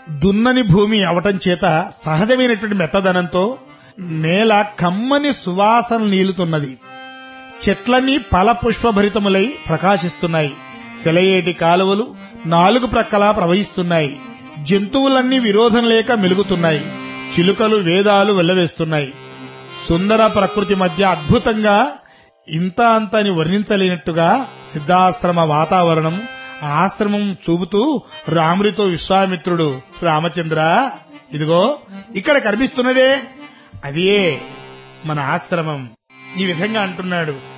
దున్నని భూమి అవటం చేత సహజమైనటువంటి మెత్తదనంతో నేల కమ్మని సువాసన నీలుతున్నది చెట్లన్నీ ఫల పుష్పభరితములై ప్రకాశిస్తున్నాయి సెలయేటి కాలువలు నాలుగు ప్రక్కలా ప్రవహిస్తున్నాయి జంతువులన్నీ విరోధం లేక మెలుగుతున్నాయి చిలుకలు వేదాలు వెల్లవేస్తున్నాయి సుందర ప్రకృతి మధ్య అద్భుతంగా ఇంత అంత అని వర్ణించలేనట్టుగా సిద్ధాశ్రమ వాతావరణం ఆశ్రమం చూపుతూ రాముడితో విశ్వామిత్రుడు రామచంద్ర ఇదిగో ఇక్కడ కనిపిస్తున్నదే అదే మన ఆశ్రమం ఈ విధంగా అంటున్నాడు